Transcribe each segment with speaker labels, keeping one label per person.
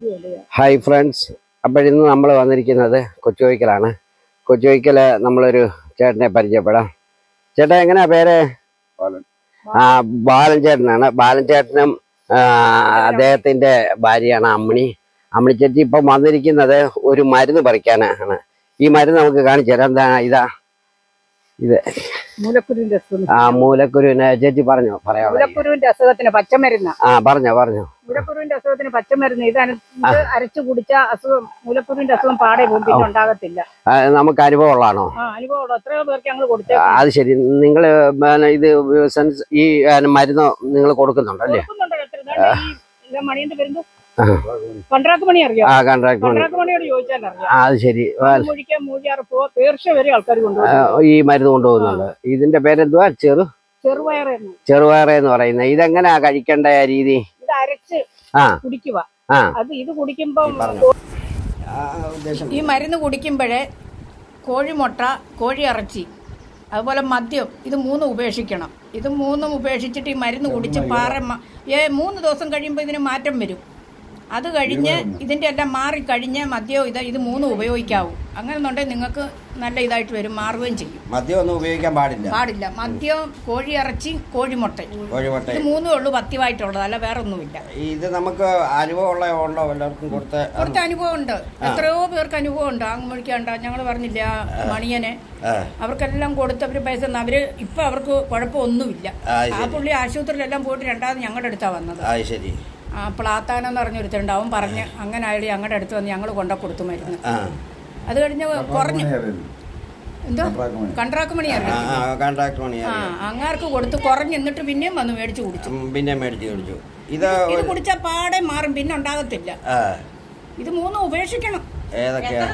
Speaker 1: വിലയാ
Speaker 2: hi friends അപ്പോഴിന്ന് നമ്മൾ വന്നിരിക്കുന്നത് കൊച്ചുവയ്ക്കലാണ് കൊച്ചുവയ്ക്കൽ നമ്മളൊരു ചേട്ടനെ പരിചയപ്പെടാം ചേട്ടാ എങ്ങനെയാ പേര്
Speaker 3: ബാലൻ.
Speaker 2: ആ ബാലൻ ചേട്ടനാണ് ബാലൻ ചേട്ടനും ആ, അദ്ദേഹത്തിന്റെ ഭാര്യയാണ് അമ്മിണി അമ്മിണി ചേച്ചി ഇപ്പം വന്നിരിക്കുന്നത് ഒരു മരുന്ന് പറിക്കാനാണ് ഈ മരുന്ന് നമുക്ക് കാണിച്ചു തരാം എന്താ ഇതാ
Speaker 1: മൂലക്കുരുവിന്റെ അസുഖം
Speaker 2: ആ മൂലക്കുരുവിനെ ചേച്ചി പറഞ്ഞോ പറയാം
Speaker 1: മൂലക്കുരുവിന്റെ അസുഖത്തിന് പച്ചമരുന്ന്
Speaker 2: ആ പറഞ്ഞോ പറഞ്ഞോ
Speaker 1: മൂലക്കുരുവിന്റെ അസുഖത്തിന് പച്ചമരുന്ന് ഇത് അന- ഇത് അരച്ചു കുടിച്ച അസുഖം മൂലക്കുരുവിന്റെ അസുഖം പാടെ പോകും പിന്നെ ഉണ്ടാകത്തില്ല
Speaker 2: ആ, നമുക്ക് അനുഭവമുള്ളതാണോ
Speaker 1: ആ അനുഭവം എത്രയോ പേർക്ക് ഞങ്ങൾ കൊടുത്തേ
Speaker 2: ആ, അത് ശരി നിങ്ങൾ ഇത് സെൻസ് ഈ ആ, മരുന്ന് നിങ്ങൾ കൊടുക്കുന്നുണ്ടല്ലേ
Speaker 1: കൊടുക്കുന്നുണ്ട് എത്ര ഇതാണ്ട് ഈ ഇത് മണിയന്റെ പേരുണ്ട് പണ്ടാക്ക് മണി അറിയാം
Speaker 2: ആ കോൺട്രാക്ട് മണി
Speaker 1: പണ്ടാക്ക് മണിയോട് ചോദിച്ചാൽ അറിയാം
Speaker 2: ആ അത് ശരി ആ,
Speaker 1: മുഴിക്കാൻ മൂഴിയാറപ്പോ തീർച്ച വരെ ആൾക്കാർ
Speaker 2: ആ,
Speaker 1: കൊണ്ടുപോകും
Speaker 2: ഈ മരുന്ന് കൊണ്ടുപോകുന്നുണ്ട് ഇതിന്റെ പേരെന്തുവാ ചെറു
Speaker 1: ചെറുപയറായിരുന്നു
Speaker 2: ചെറുപയറ എന്ന് പറയുന്നത് ഇതെങ്ങനെയാ കഴിക്കേണ്ട രീതി
Speaker 1: ഇത് അരച്ച്
Speaker 2: ആ
Speaker 1: കുടിക്കുക
Speaker 2: ആ
Speaker 1: അത് ഇത് കുടിക്കുമ്പം
Speaker 2: പറഞ്ഞോ.
Speaker 1: ഈ മരുന്ന് കുടിക്കുമ്പോഴേ കോഴിമുട്ട കോഴി ഇറച്ചി അതുപോലെ മദ്യം ഇത് മൂന്നും ഉപേക്ഷിക്കണം ഇത് മൂന്നും ഉപേക്ഷിച്ചിട്ട് ഈ മരുന്ന് കുടിച്ച് പാറ മ- ഏ മൂന്ന് ദിവസം കഴിയുമ്പോൾ ഇതിന് മാറ്റം വരും അത് കഴിഞ്ഞ് ഇതിൻ്റെ എല്ലാം മാറിക്കഴിഞ്ഞ് മദ്യവും ഇത് ഇത് മൂന്നും ഉപയോഗിക്കാവൂ അങ്ങനെ എന്നുണ്ടെങ്കിൽ നിങ്ങൾക്ക് നല്ല ഇതായിട്ട് വരും മാറുകയും ചെയ്യും
Speaker 4: മദ്യം ഒന്നും ഉപയോഗിക്കാൻ പാടില്ല
Speaker 1: പാടില്ല മദ്യം കോഴി ഇറച്ചി കോഴിമുട്ട
Speaker 4: കോഴിമുട്ട
Speaker 1: ഇത് മൂന്നേ ഉള്ളൂ പത്യമായിട്ടുള്ളത് അല്ല വേറെ ഒന്നുമില്ല
Speaker 4: ഇത് നമുക്ക് അനുഭവമുള്ള ഉണ്ടോ എല്ലാവർക്കും കൊടുത്ത
Speaker 1: കുറച്ച് അനുഭവമുണ്ട് എത്രയോ പേർക്ക് അനുഭവമുണ്ട് ആങ്ങുമൊഴിക്കാണ്ട ഞങ്ങൾ പറഞ്ഞില്ല മണിയനെ
Speaker 4: ആ,
Speaker 1: അവർക്കെല്ലാം കൊടുത്തവര് പൈസ തന്നു. അവര് ഇപ്പൊ അവർക്ക് കുഴപ്പമൊന്നുമില്ല
Speaker 4: ആ,
Speaker 1: ആ പുള്ളി ആശുപത്രിയിലെല്ലാം പോയിട്ട് രണ്ടാമത് ഞങ്ങളുടെ അടുത്താ വന്നത്
Speaker 4: അത് ശരി
Speaker 1: ആ പ്ലാത്താനം എന്ന് പറഞ്ഞൊരുത്തുണ്ട് അവൻ പറഞ്ഞ് അങ്ങനെ അയാൾ ഞങ്ങളുടെ അടുത്ത് വന്ന് ഞങ്ങൾ കൊണ്ട കൊടുത്തു മരുന്ന്
Speaker 4: ആ
Speaker 1: അത് കഴിഞ്ഞ് കുറഞ്ഞു എന്തോ കണ്ട്രാക്ക് മണി
Speaker 4: ആ,
Speaker 1: അറിയാം
Speaker 4: ആ കോൺട്രാക്ട് മണി
Speaker 1: ആ അങ്ങാർക്ക് കൊടുത്ത് കുറഞ്ഞ് എന്നിട്ട് പിന്നെയും വന്ന് മേടിച്ചു കുടിച്ചു
Speaker 4: ഉം, പിന്നെ മേടിച്ച് മേടിച്ചു ഇത്
Speaker 1: ഇത് കുടിച്ചാൽ പാടെ മാറും പിന്നെ ഉണ്ടാകത്തില്ല
Speaker 4: ആ,
Speaker 1: ഇത് മൂന്നും ഉപേക്ഷിക്കണം
Speaker 4: ഏതൊക്കെയാ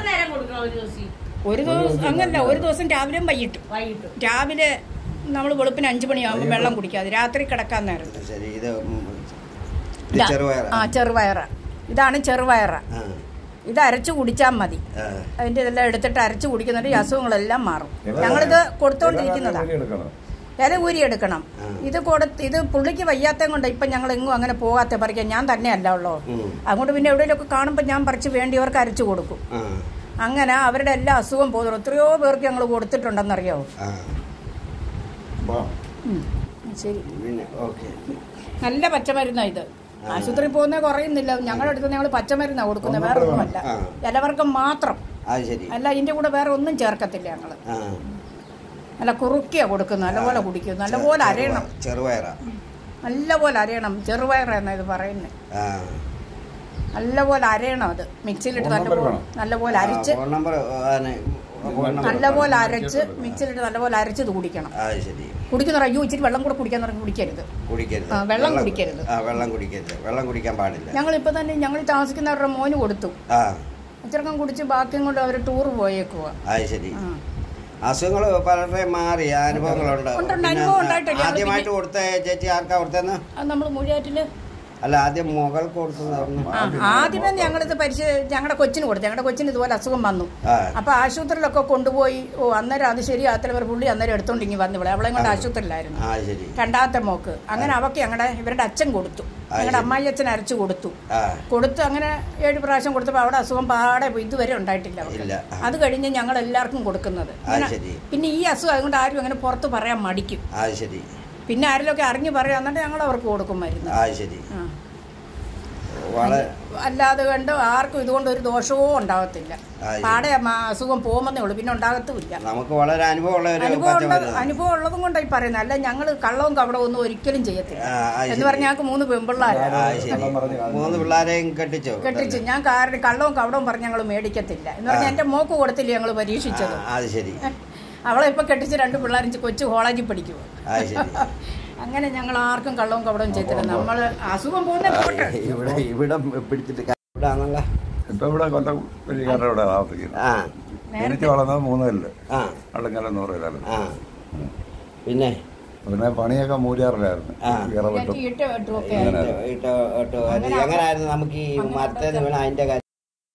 Speaker 1: ഒരു ദിവസം അങ്ങനല്ല ഒരു ദിവസം രാവിലെയും വൈകിട്ടും രാവിലെ നമ്മൾ വെളുപ്പിന് അഞ്ചു മണിയാകുമ്പോൾ വെള്ളം കുടിക്കാതെ രാത്രി കിടക്കാൻ നേരത്ത്
Speaker 4: ശരി ഇത് ഉം, ഇത്
Speaker 1: ഇതാ.
Speaker 4: ചെറുപയർ
Speaker 1: ആ ചെറുപയറ ഇതാണ് ചെറുപയറ
Speaker 4: ആ,
Speaker 1: ഇത് അരച്ചു കുടിച്ചാൽ മതി
Speaker 4: ആ,
Speaker 1: അതിന്റെ ഇതെല്ലാം എടുത്തിട്ട് അരച്ചു കുടിക്കുന്നുണ്ട് ഈ അസുഖങ്ങളെല്ലാം മാറും ഞങ്ങളിത് കൊടുത്തോണ്ടിരിക്കുന്നതാണ് ഇല ഊരി എടുക്കണം ഇത് കൊടുത്ത് ഇത് പുള്ളിക്ക് വയ്യാത്തത് കൊണ്ട് ഇപ്പം ഞങ്ങൾ എങ്ങും അങ്ങനെ പോകാത്ത പറിക്കാൻ ഞാൻ തന്നെയല്ല ഉള്ളൂ
Speaker 4: ഉം,
Speaker 1: അതുകൊണ്ട് പിന്നെ എവിടെയെങ്കിലുമൊക്കെ കാണുമ്പോൾ ഞാൻ പറിച്ച് വേണ്ടിയവർക്ക് അരച്ചു കൊടുക്കും
Speaker 4: ആ,
Speaker 1: അങ്ങനെ അവരുടെ എല്ലാ അസുഖം പോകുന്നു എത്രയോ പേർക്ക് ഞങ്ങൾ കൊടുത്തിട്ടുണ്ടെന്നറിയാവോ
Speaker 4: ആ.
Speaker 1: ഉം. ശരി
Speaker 4: പിന്നെ ഓക്കെ
Speaker 1: നല്ല പച്ചമരുന്നാ ഇത് ആശുപത്രി പോകുന്നത് കുറയുന്നില്ല ഞങ്ങളുടെ അടുത്ത് ഞങ്ങൾ പച്ചമരുന്നാണ് കൊടുക്കുന്നത് വേറെ ഒന്നുമല്ല
Speaker 4: ആ.
Speaker 1: ഇലവർക്കം മാത്രം
Speaker 4: അത് ശരി
Speaker 1: അല്ല ഇതിന്റെ കൂടെ വേറെ ഒന്നും ചേർക്കത്തില്ല ഞങ്ങള്
Speaker 4: ആ
Speaker 1: നല്ല കുറുക്കിയാ കൊടുക്കുന്നത് നല്ലപോലെ കുടിക്കും നല്ലപോലെ അരയണം
Speaker 4: ചെറുപയറ
Speaker 1: നല്ലപോലെ അരയണം ചെറുപയറാണ് ഇത് പറയുന്നത്
Speaker 4: ആ
Speaker 1: നല്ലപോലെ അരയണം അത് മിക്സിയിലിട്ട് നല്ലപോലെ നല്ലപോലെ അരച്ച്
Speaker 4: ഫോൺ നമ്പർ ഫോൺ നമ്പർ
Speaker 1: നല്ലപോലെ അരച്ച് മിക്സിയിലിട്ട് നല്ലപോലെ അരച്ച് ഇത് കുടിക്കണം
Speaker 4: അത് ശരി
Speaker 1: കുടിക്കുന്ന അയ്യോ ഇച്ചിരി വെള്ളം കൂടെ കുടിക്കാൻ തുടങ്ങി കുടിക്കരുത്
Speaker 4: കുടിക്കരുത്
Speaker 1: ആ, വെള്ളം കുടിക്കരുത്.
Speaker 4: ആ വെള്ളം കുടിക്കരുത് വെള്ളം കുടിക്കാൻ പാടില്ല
Speaker 1: ഞങ്ങളിപ്പോൾ തന്നെ ഞങ്ങൾ താമസിക്കുന്നവരുടെ മോന് കൊടുത്തു
Speaker 4: ആ
Speaker 1: ചെറുക്കം കുടിച്ച് ബാക്കിയും കൊണ്ട് അവർ ടൂർ പോയേക്കുവാ
Speaker 4: അത് ശരി
Speaker 1: ആ.
Speaker 4: അസുഖങ്ങൾ പലരുടെയും മാറി അനുഭവങ്ങളുണ്ട്
Speaker 1: ഉണ്ട്,
Speaker 4: പിന്നെ
Speaker 1: അനുഭവം ഉണ്ടായിട്ടില്ല. ഞങ്ങള്
Speaker 4: ആദ്യമായിട്ട് കൊടുത്ത ചേച്ചി ആർക്കാ കൊടുത്തെന്ന്
Speaker 1: അത് നമ്മൾ മുഴിയാറ്റില്
Speaker 4: അല്ല ആദ്യം മുകൾക്ക് കൊടുത്തതായിരുന്നു
Speaker 1: ആ, ആദ്യമേ ഞങ്ങളിത് പരിശ ഞങ്ങളുടെ കൊച്ചിന് കൊടുത്തു ഞങ്ങളുടെ കൊച്ചിന് ഇതുപോലെ അസുഖം വന്നു
Speaker 4: ആ
Speaker 1: അപ്പൊ ആശുപത്രിയിലൊക്കെ കൊണ്ടുപോയി ഓ അന്നേരം അത് ശരിയാത്തില്ല പുള്ളി അന്നേരം എടുത്തോണ്ട് ഇങ്ങി വന്നു ഇവിടെ അവളെ കൊണ്ട് ആശുപത്രിയിലായിരുന്നു
Speaker 4: ആ ശരി
Speaker 1: രണ്ടാമത്തെ മോക്ക് അങ്ങനെ അവക്ക് ഞങ്ങളുടെ ഇവരുടെ അച്ഛൻ കൊടുത്തു ഞങ്ങളുടെ അമ്മായി അച്ഛൻ അരച്ചു കൊടുത്തു
Speaker 4: ആ
Speaker 1: കൊടുത്ത് അങ്ങനെ ഏഴ് പ്രാവശ്യം കൊടുത്തപ്പോൾ അവിടെ അസുഖം പാടെ പോയി ഇതുവരെ ഉണ്ടായിട്ടില്ല അവൾക്ക്
Speaker 4: ഇല്ല ആ,
Speaker 1: അത് കഴിഞ്ഞ് ഞങ്ങൾ എല്ലാവർക്കും കൊടുക്കുന്നത്
Speaker 4: അത്
Speaker 1: അങ്ങനെ-
Speaker 4: ശരി
Speaker 1: പിന്നെ ഈ അസുഖം അതുകൊണ്ട് ആരും അങ്ങനെ പുറത്ത് പറയാൻ മടിക്കും
Speaker 4: അത് ശരി
Speaker 1: പിന്നെ ആരെങ്കിലുമൊക്കെ അറിഞ്ഞു പറയാം എന്നിട്ട് ഞങ്ങൾ അവർക്ക് കൊടുക്കും മരുന്ന്
Speaker 4: അത് ശരി
Speaker 1: ആ.
Speaker 4: വളരെ
Speaker 1: അല്ലാതെ കണ്ട് ആർക്കും ഇതുകൊണ്ട് ഒരു ദോഷവും ഉണ്ടാകത്തില്ല
Speaker 4: ആ, ശരി.
Speaker 1: പാടെ മ- അസുഖം പോകുമെന്നേ ഉള്ളൂ പിന്നെ ഉണ്ടാകത്തുമില്ല
Speaker 4: നമുക്ക് വളരെ അനുഭവമുള്ള ഒരു
Speaker 1: അനുഭവം ഉള്ള
Speaker 4: പച്ചമരുന്ന്
Speaker 1: അനുഭവം ഉള്ളതും കൊണ്ടായി പറയുന്നത് അല്ല ഞങ്ങൾ കള്ളവും കവടവും ഒന്നും ഒരിക്കലും ചെയ്യത്തില്ല
Speaker 4: ആ, അത്
Speaker 1: എന്ന്
Speaker 4: ശരി.
Speaker 1: പറഞ്ഞാൽ ഞങ്ങൾക്ക് മൂന്ന് പെൺപിള്ളേരാണ്
Speaker 4: ആ ശരി മൂന്ന് പിള്ളേരെയും കെട്ടിച്ചോ
Speaker 1: കെട്ടിച്ച് ഞാൻ കാരണം കള്ളവും കവടവും പറഞ്ഞ് ഞങ്ങൾ മേടിക്കത്തില്ല എന്ന് പറഞ്ഞാൽ എന്റെ മോക്ക് കൊടുത്തില്ല ഞങ്ങൾ പരീക്ഷിച്ചത്
Speaker 4: ആ, അത് ശരി
Speaker 1: അവളെ ഇപ്പൊ കെട്ടിച്ച് രണ്ട് പിള്ളേരും കൊച്ചു കോളേജിൽ പഠിക്കുമോ
Speaker 4: അത് ശരി
Speaker 1: അങ്ങനെ ഞങ്ങൾ ആർക്കും കള്ളവും കവടവും ചെയ്തില്ല നമ്മൾ അസുഖം പോകുന്ന പോട്ടെ
Speaker 4: ഇവിടെ ഇവിടെ പിടിച്ചിട്ട് ക- ഇവിടെ ആണല്ലോ
Speaker 3: ഇപ്പൊ ഇവിടെ കൊല്ലം വലിയക്കാരുടെ ഇവിടെ താമസിക്കുന്നത്
Speaker 4: ആ
Speaker 3: എനിക്ക് വളർന്നത് മൂന്ന് കല്ല്
Speaker 4: ആ
Speaker 3: വള്ളങ്കല നൂറ് കല്ല്
Speaker 4: ആ പിന്നെ
Speaker 3: പിന്നെ പണിയൊക്കെ മൂലിയാറിലായിരുന്നു
Speaker 4: ആ.
Speaker 3: വിറ വെട്ടും
Speaker 1: ഇട്ട് വെട്ടുമൊക്കെ
Speaker 4: ഇട്ട് ഇട്ട് ഇട്ട് അത് എങ്ങനായിരുന്നു നമുക്ക് ഈ മരത്തേന്ന് വീണ അതിന്റെ കാര്യം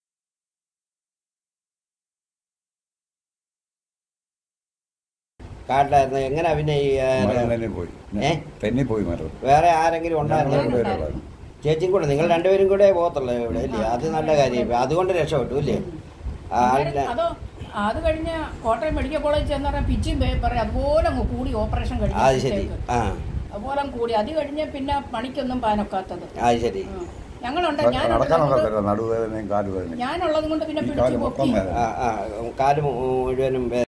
Speaker 4: കാട്ടിലായിരുന്നു എങ്ങനെ പിന്നെ ഈ ആ,
Speaker 3: മരം തന്നെ പോയി
Speaker 4: ഏ?
Speaker 3: തെന്നി പോയി മരം
Speaker 4: വേറെ ആരെങ്കിലും
Speaker 3: ഞങ്ങൾ
Speaker 4: ഉണ്ടായിരുന്നു
Speaker 3: രണ്ടുപേരുള്ളായിരുന്നു
Speaker 4: ചേച്ചിയും കൂടെ നിങ്ങൾ രണ്ടുപേരും കൂടെ പോകത്തുള്ളൂ ഇവിടെ ഇല്ലേ അത് നല്ല കാര്യം അതുകൊണ്ട് രക്ഷപ്പെട്ടു ഇല്ലേ ആ, അല്ല
Speaker 1: അതോ അത് കഴിഞ്ഞ് കോട്ടയം മെഡിക്കൽ കോളേജ് ചെന്ന് പറഞ്ഞാൽ പിച്ചും പേപ്പർ അതുപോലെ അങ്ങ് കൂടി ഓപ്പറേഷൻ കഴിഞ്ഞു
Speaker 4: അത് ശരി ആ
Speaker 1: അതുപോലെ അങ്ങ് കൂടി അത് കഴിഞ്ഞ് പിന്നെ പണിക്കൊന്നും പാനൊക്കാത്തത്
Speaker 4: അത് ശരി
Speaker 1: ഉം. ഞങ്ങളുണ്ട്
Speaker 3: നടക്കാൻ
Speaker 1: ഞാനുള്ളത്
Speaker 3: ഒക്കത്തില്ല നടുവേദനയും കാലുവേദനയും
Speaker 1: ഞാനുള്ളത് കൊണ്ട് പിന്നെ
Speaker 3: ഈ
Speaker 1: പിടിച്ചു
Speaker 3: കാല്
Speaker 1: പൊക്കി
Speaker 3: മൊത്തം വേദന
Speaker 4: ആ ആ കാല് മുഴുവനും